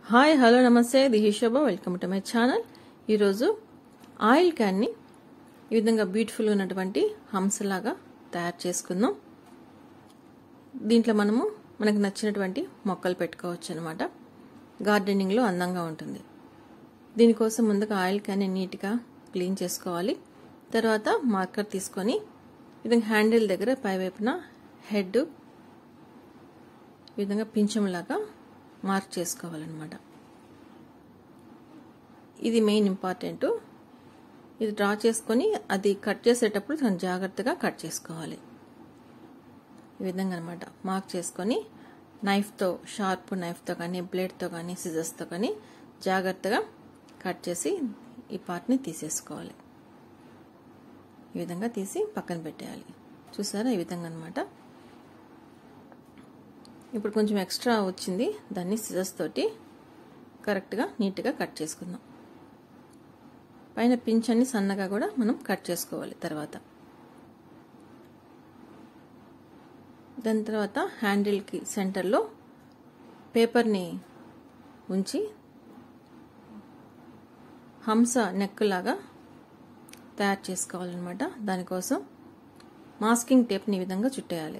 hi hello నమస్తే దిహి Shobha welcome to my channel ఈరోజు ఆయిల్ క్యాన్ని ఈ విధంగా బ్యూటిఫుల్ ఉన్నటువంటి హంసలాగా తయారు చేసుకుందాం దీంట్లో మనము మనకు నచ్చినటువంటి మొక్కలు పెట్టుకోవచ్చు అనమాట గార్డెనింగ్లో అందంగా ఉంటుంది దీనికోసం ముందుగా ఆయిల్ క్యాన్ని నీట్గా క్లీన్ చేసుకోవాలి తర్వాత మార్కర్ తీసుకొని ఈ విధంగా హ్యాండిల్ దగ్గర పైవైపున హెడ్ ఈ విధంగా పింఛంలాగా మార్క్ చేసుకోవాలన్నమాట ఇది మెయిన్ ఇంపార్టెంట్ ఇది డ్రా చేసుకొని అది కట్ చేసేటప్పుడు కొంచెం జాగ్రత్తగా కట్ చేసుకోవాలి ఈ విధంగా అనమాట మార్క్ చేసుకొని నైఫ్తో షార్ప్ నైఫ్తో కానీ బ్లేడ్తో కానీ సిజర్స్తో కానీ జాగ్రత్తగా కట్ చేసి ఈ పార్ట్ని తీసేసుకోవాలి ఈ విధంగా తీసి పక్కన పెట్టేయాలి చూసారా ఈ విధంగా అనమాట ఇప్పుడు కొంచెం ఎక్స్ట్రా వచ్చింది దాన్ని సిజర్స్ తోటి కరెక్ట్గా నీట్గా కట్ చేసుకుందాం పైన పించ్ అన్ని సన్నగా కూడా మనం కట్ చేసుకోవాలి తర్వాత దాని తర్వాత హ్యాండిల్కి సెంటర్లో పేపర్ని ఉంచి హంస నెక్కులాగా తయారు చేసుకోవాలన్నమాట దానికోసం మాస్కింగ్ టేప్ని ఈ విధంగా చుట్టేయాలి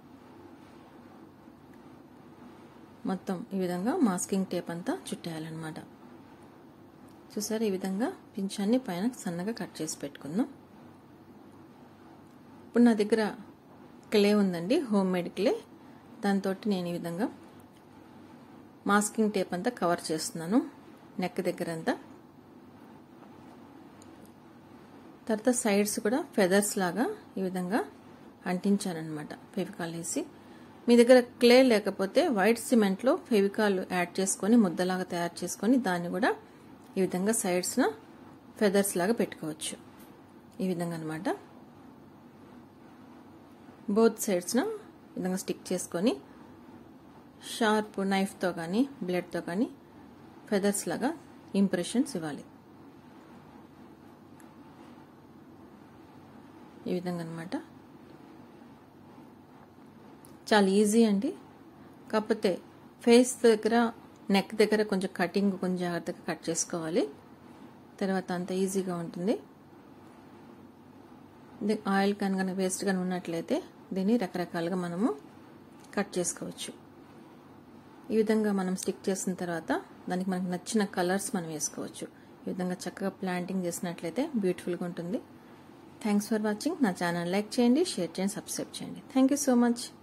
మొత్తం ఈ విధంగా మాస్కింగ్ టేప్ అంతా చుట్టేయాలన్నమాట చూసారు ఈ విధంగా పింఛాన్ని పైన సన్నగా కట్ చేసి పెట్టుకుందాం ఇప్పుడు నా దగ్గర క్లే ఉందండి హోమ్ మేడ్ క్లే దాంతో నేను ఈ విధంగా మాస్కింగ్ టేప్ అంతా కవర్ చేస్తున్నాను నెక్ దగ్గర అంతా తర్వాత సైడ్స్ కూడా ఫెదర్స్ లాగా ఈ విధంగా అంటించానమాట ఫెవికాల్ వేసి మీ దగ్గర క్లే లేకపోతే వైట్ సిమెంట్లో ఫెవికాల్ యాడ్ చేసుకొని ముద్దలాగా తయారు చేసుకొని దాన్ని కూడా ఈ విధంగా సైడ్స్న ఫెదర్స్ లాగా పెట్టుకోవచ్చు ఈ విధంగా అనమాట బోత్ సైడ్స్న విధంగా స్టిక్ చేసుకొని షార్ప్ నైఫ్తో కానీ బ్లేడ్తో కానీ ఫెదర్స్ లాగా ఇంప్రెషన్స్ ఇవ్వాలి ఈ విధంగా అనమాట చాలా ఈజీ అండి కాకపోతే ఫేస్ దగ్గర నెక్ దగ్గర కొంచెం కటింగ్ కొంచెం జాగ్రత్తగా కట్ చేసుకోవాలి తర్వాత అంత ఈజీగా ఉంటుంది ఆయిల్ కానీ కనుక వేస్ట్ కానీ ఉన్నట్లయితే దీన్ని రకరకాలుగా మనము కట్ చేసుకోవచ్చు ఈ విధంగా మనం స్టిక్ చేసిన తర్వాత దానికి మనకు నచ్చిన కలర్స్ మనం వేసుకోవచ్చు ఈ విధంగా చక్కగా ప్లాంటింగ్ చేసినట్లయితే బ్యూటిఫుల్గా ఉంటుంది థ్యాంక్స్ ఫర్ వాచింగ్ నా ఛానల్ లైక్ చేయండి షేర్ చేయండి సబ్స్క్రైబ్ చేయండి థ్యాంక్ యూ సో మచ్